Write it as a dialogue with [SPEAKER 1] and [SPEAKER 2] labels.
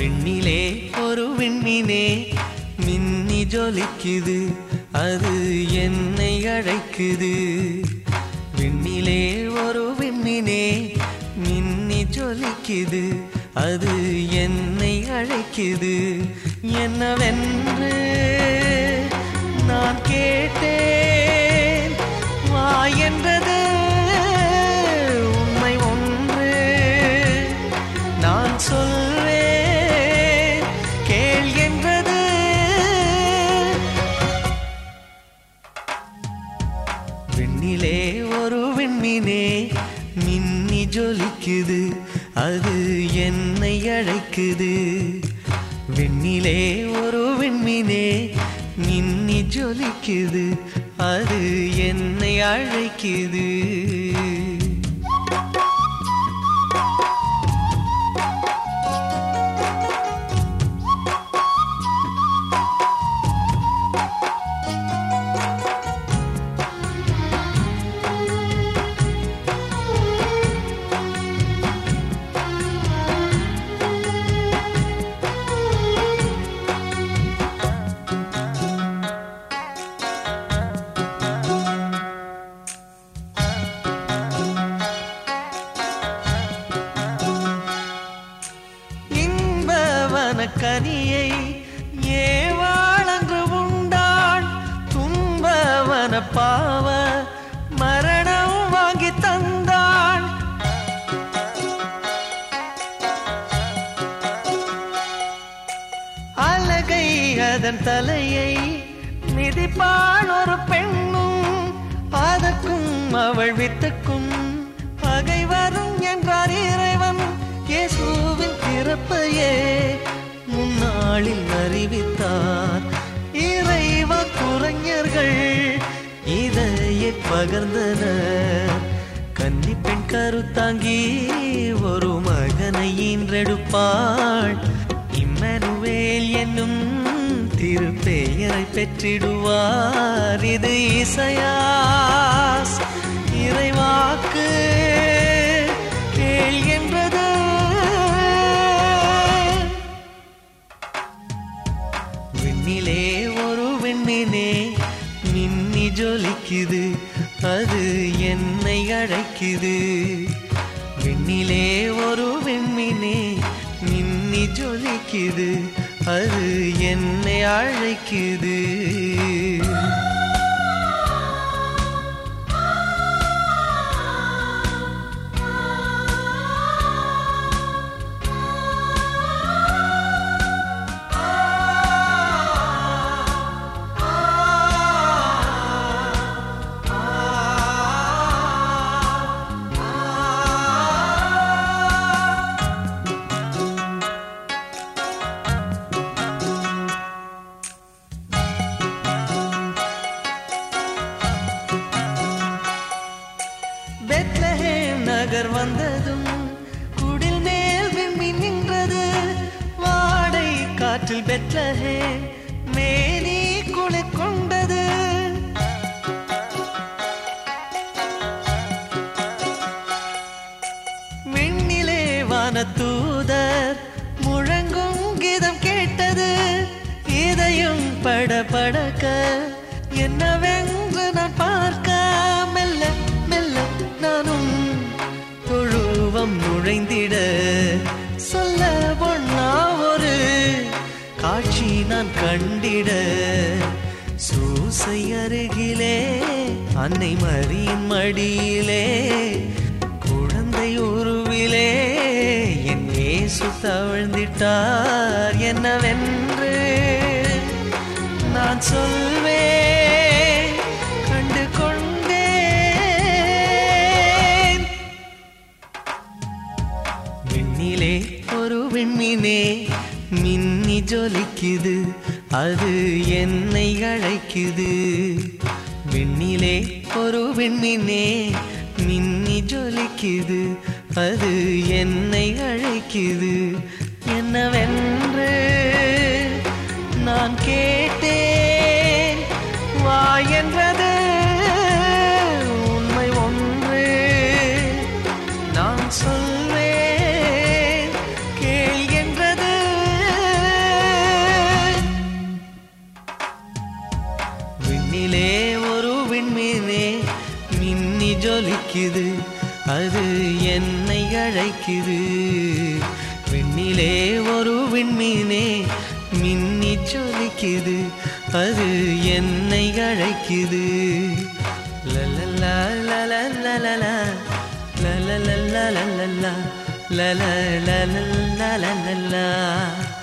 [SPEAKER 1] விண்ணிலே ஒரு விண்மீனே மின்னி ஜொலிக்குது அது என்னை அழைக்குது விண்ணிலே ஒரு விண்மீனே மின்னி ஜொலிக்குது அது என்னை அழைக்குது என்னவென்று நான் கேட்டேன் வா என்றது உண்மை ஒன்று நான் சொல்வேன் கேள் என்றது விண்ணிலே ஒரு விண்மீனே மின்னி ஜொலிக்குது அது என்னை அழைக்குது விண்ணிலே ஒரு விண்மீனே மின்னி ஜொலிக்குது அது என்னை அழைக்குது இன்பவன கனியை ஏவாளன்று உண்டாள் துன்பவன பாவ மரணம் வாங்கி தந்தாள் அழகை அதன் தலையை மிதிப்பாள் ஒரு பெண்ணும் அதற்கும் அவள் வித்துக்கும் பகை வரும் என்றார் இறைவன் இயேசுவின் பிறப்பையே முன்னாளில் அறிவித்தார் இறைவ குறைஞர்கள் இதையே பகர்ந்தனர் கன்னி பெண் கருத்தாங்கி ஒரு மகனை ஈன்றெடுப்பாள் இம்மனுவேல் என்னும் திருப்பெயரை பெற்றிடுவார் இது இசையாஸ் இறைவாக்கு கேள் என்றது விண்ணிலே ஒரு விண்மீனே மின்னி ஜொலிக்குது அது என்னை அழைக்குது விண்ணிலே ஒரு விண்மீனே மின்னி ஜொலிக்குது அது என்னை அழைக்குது பெத்லஹேம் நகர் வந்ததும் குடில் மேல் விம்மி நின்றது வாடை காற்றில் பெத்லஹேம் மேனி குளிர் கொண்டது விண்ணிலே வானத்தூதர் முழங்கும் கீதம் கேட்டது இதயம் படபடக்க என்னவென்று நான் பார்க்க மெல்ல மெல்ல நானும் தொழுவம் நுழைந்திட சொல்ல பொண்ணா ஒரு காட்சி நான் கண்டிட சூசை அருகிலே அன்னை மரியின் மடியிலே குழந்தை உருவிலே என் இயேசு தவழ்ந்திட்டார் என்னவென்று நான் சொல்வேன் கண்டு கொண்டேன் விண்ணிலே ஒரு விண்மீனே மின்னி ஜொலிக்குது அது என்னை அழைக்குது விண்ணிலே ஒரு விண்மீனே மின்னி ஜொலிக்குது அது என்னை அழைக்குது என்னவென்று நான் கேட்டேன் வா என்றது உண்மை ஒன்று நான் சொல்வேன் கேள் என்றது அது என்னை அழைக்குது விண்ணிலே ஒரு விண்மீனே மின்னி ஜொலிக்குது அது என்னை அழைக்குது லலலா லலலலலா லலலலலலலா லலலலலலலா